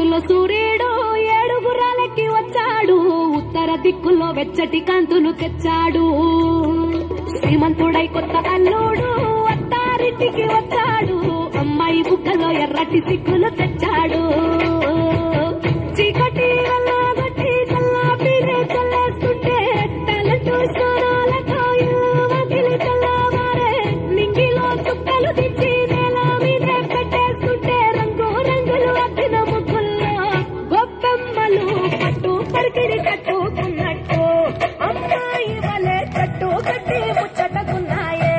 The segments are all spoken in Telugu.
దిక్కుల్లో సూర్యుడు ఏడు గుర్రాలెక్కి వచ్చాడు ఉత్తర దిక్కుల్లో వెచ్చటి కాంతులు తెచ్చాడు శ్రీమంతుడై కొత్త అల్లుడు అత్తారింటికి వచ్చాడు అమ్మాయి బుక్కలో ఎర్రటి సిక్కులు తెచ్చాడు చీకటి వెళ్ళగొట్టి చల్లాపిరే చల్లేస్తుంటే తలతో స్వరాలతో యువతిని చల్లవారే నింగిలో చుక్కలు తెచ్చి నేల మీద పెట్టేస్తుంటే రంగు రంగులు అద్దిన ముగ్గుల్లో గొప్పమ్మలు పట్టు పరికిడి కట్టుకున్నట్టు అమ్మాయి వలె కట్టు కట్టి ముచ్చటకున్నాయే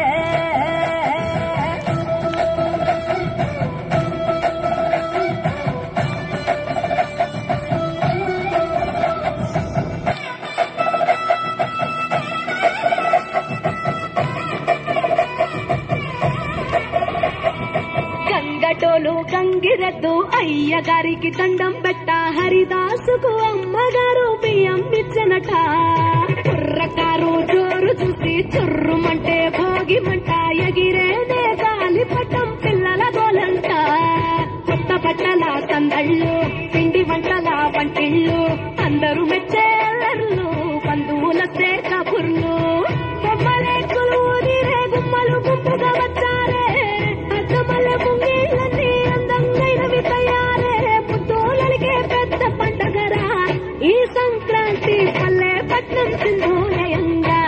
గంగటోలు గంగిరెద్దు అయ్యగారికి దండం పెట్ట హరిదాసుకు అమ్మగారు బియ్యం ఇచ్చనట కుర్రకారు జోరు చూసి చుర్రుమంటే భోగిమంట ఎగిరేనే గాలి పట్టం పిల్లల గోలంట కొత్త బట్టల సందళ్ళు పిండి వంటల వంటిళ్ళు అందరూ మెచ్చే అల్లర్లు బంధువులస్తే కబుర్లు బొమ్మలేకులు ఊదిరే గుమ్మలు గుంపుగా వచ్చారే అద్దమల్లె ముంగిళ్ళన్నీ అందంగైనవి తయారే పుత్తూలలిగే పెద్ద పండగరా ఈ సంక్రాంతి పల్లె పట్నం సింధూలయంగా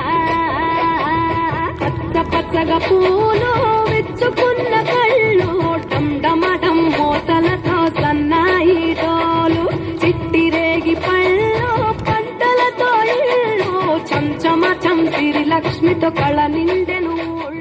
పచ్చ పచ్చగా పూలు విచ్చుకున్న కళ్ళు డమడమడం మోతలతో సన్నాయి డోలు చిట్టిరేగి పళ్ళు పంటలతో ఇళ్ళు చంచమ చంసిరి లక్ష్మితో కళ నిండెను ఊళ్ళు.